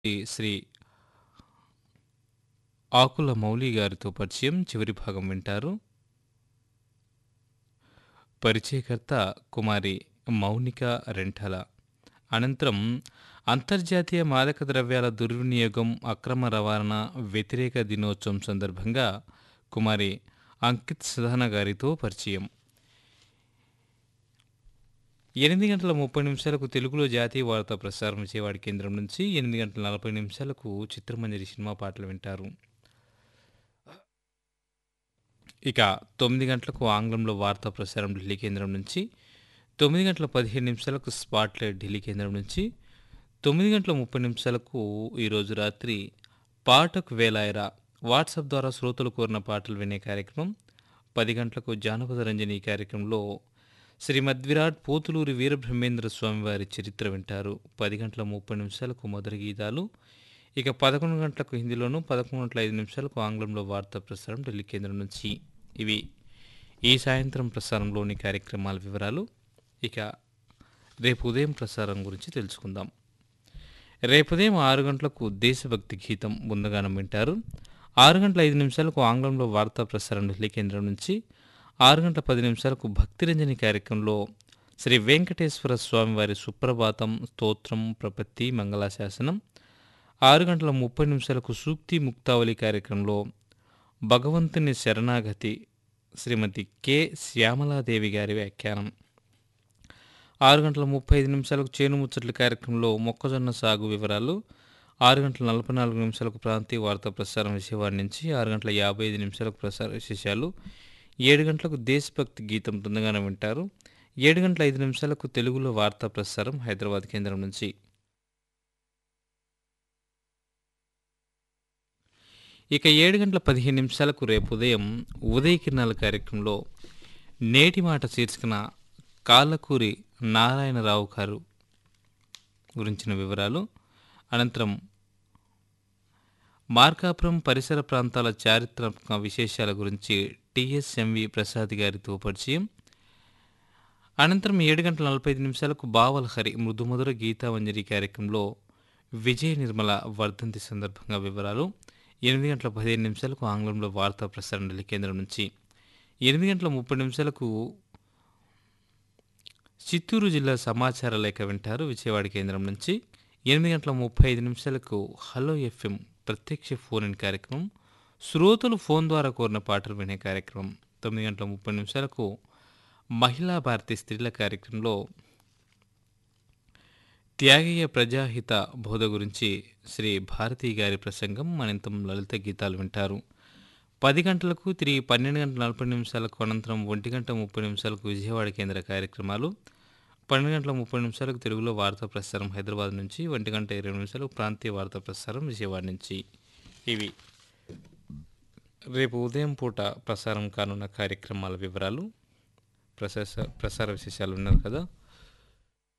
ఈ శ్రీ ఆకుల మౌలి గారితో పరిచయం చివరి భాగం వింటారు పరిచయకర్త కుమారి మౌనిక రెంఠల అనంతరం అంతర్జాతీయ మాదక ద్రవ్యాల దుర్వినియోగం అక్రమ రవాణా వ్యతిరేక దినోత్సవం సందర్భంగా కుమారి అంకిత్ సదన గారితో పరిచయం ఎనిమిది గంటల ముప్పై నిమిషాలకు తెలుగులో జాతీయ వార్తా ప్రసారం విజయవాడ కేంద్రం నుంచి ఎనిమిది గంటల నలభై నిమిషాలకు చిత్రమంజరి సినిమా పాటలు వింటారు ఇక తొమ్మిది గంటలకు ఆంగ్లంలో వార్తా ప్రసారం ఢిల్లీ కేంద్రం నుంచి తొమ్మిది గంటల పదిహేను నిమిషాలకు స్పాట్లైట్ ఢిల్లీ కేంద్రం నుంచి తొమ్మిది గంటల ముప్పై నిమిషాలకు ఈరోజు రాత్రి పాటకు వేలాయరా వాట్సాప్ ద్వారా శ్రోతలు కోరిన పాటలు వినే కార్యక్రమం పది గంటలకు జానపద రంజని ఈ కార్యక్రమంలో శ్రీమద్విరాట్ పోతులూరి వీరబ్రహ్మేంద్ర స్వామి వారి చరిత్ర వింటారు పది గంటల ముప్పై నిమిషాలకు మొదటి గీతాలు ఇక పదకొండు గంటలకు హిందీలోను పదకొండు గంటల ఐదు నిమిషాలకు ఆంగ్లంలో వార్తా ప్రసారం ఢిల్లీ కేంద్రం నుంచి ఇవి ఈ సాయంత్రం ప్రసారంలోని కార్యక్రమాల వివరాలు ఇక రేపు ఉదయం ప్రసారం గురించి తెలుసుకుందాం రేపు ఉదయం ఆరు గంటలకు దేశభక్తి గీతం ముందుగానం వింటారు ఆరు గంటల ఐదు నిమిషాలకు ఆంగ్లంలో వార్తా ప్రసారం ఢిల్లీ కేంద్రం నుంచి ఆరు గంటల పది నిమిషాలకు భక్తిరంజని కార్యక్రమంలో శ్రీ వెంకటేశ్వర స్వామి వారి సుప్రభాతం స్తోత్రం ప్రపత్తి మంగళాశాసనం ఆరు గంటల ముప్పై నిమిషాలకు సూక్తి ముక్తావళి కార్యక్రమంలో భగవంతుని శరణాగతి శ్రీమతి కె శ్యామలాదేవి గారి వ్యాఖ్యానం ఆరు గంటల ముప్పై ఐదు నిమిషాలకు చేను ముచ్చట్ల కార్యక్రమంలో మొక్కజొన్న సాగు వివరాలు ఆరు గంటల నలభై నాలుగు నిమిషాలకు ప్రాంతీయ వార్తా ప్రసారం విజయవాడ నుంచి ఆరు గంటల యాభై ఐదు నిమిషాలకు ప్రసార విశేషాలు ఏడు గంటలకు దేశభక్తి గీతం బృందగానం వింటారు ఏడు గంటల ఐదు నిమిషాలకు తెలుగులో వార్తా ప్రసారం హైదరాబాద్ కేంద్రం నుంచి ఇక ఏడు గంటల పదిహేను నిమిషాలకు రేపు ఉదయం ఉదయ కిరణాల కార్యక్రమంలో నేటి మాట శీర్షికన కాళ్ళకూరి నారాయణరావు గారు గురించిన వివరాలు అనంతరం మార్కాపురం పరిసర ప్రాంతాల చారిత్రక విశేషాల గురించి టిఎస్ఎంవి ప్రసాద్ గారితో పరిచయం అనంతరం ఏడు గంటల నలభై ఐదు నిమిషాలకు బావల్ హరి మృదుమధుర గీతామంజరి కార్యక్రమంలో విజయ నిర్మల వర్ధంతి సందర్భంగా వివరాలు ఎనిమిది గంటల పదిహేను నిమిషాలకు ఆంగ్లంలో వార్తా ప్రసారం ఢిల్లీ కేంద్రం నుంచి ఎనిమిది గంటల ముప్పై నిమిషాలకు చిత్తూరు జిల్లా సమాచార లేఖ వింటారు విజయవాడ కేంద్రం నుంచి ఎనిమిది గంటల ముప్పై ఐదు నిమిషాలకు హలో ఎఫ్ఎం ప్రత్యక్ష ఫోన్ ఇన్ కార్యక్రమం శ్రోతలు ఫోన్ ద్వారా కోరిన పాటలు వినే కార్యక్రమం తొమ్మిది గంటల ముప్పై నిమిషాలకు మహిళా భారతి స్త్రీల కార్యక్రమంలో త్యాగయ్య ప్రజాహిత బోధ గురించి శ్రీ భారతి గారి ప్రసంగం అనంతం లలిత గీతాలు వింటారు పది గంటలకు తిరిగి పన్నెండు గంటల నలభై నిమిషాలకు అనంతరం ఒంటి గంట ముప్పై నిమిషాలకు విజయవాడ కేంద్ర కార్యక్రమాలు పన్నెండు గంటల ముప్పై నిమిషాలకు తెలుగులో వార్తా ప్రసారం హైదరాబాద్ నుంచి ఒంటి గంట ఇరవై నిమిషాలకు ప్రాంతీయ వార్తా ప్రసారం విజయవాడ నుంచి ఇవి రేపు ఉదయం పూట ప్రసారం కానున్న కార్యక్రమాల వివరాలు ప్రసార ప్రసార విశేషాలు ఉన్నారు కదా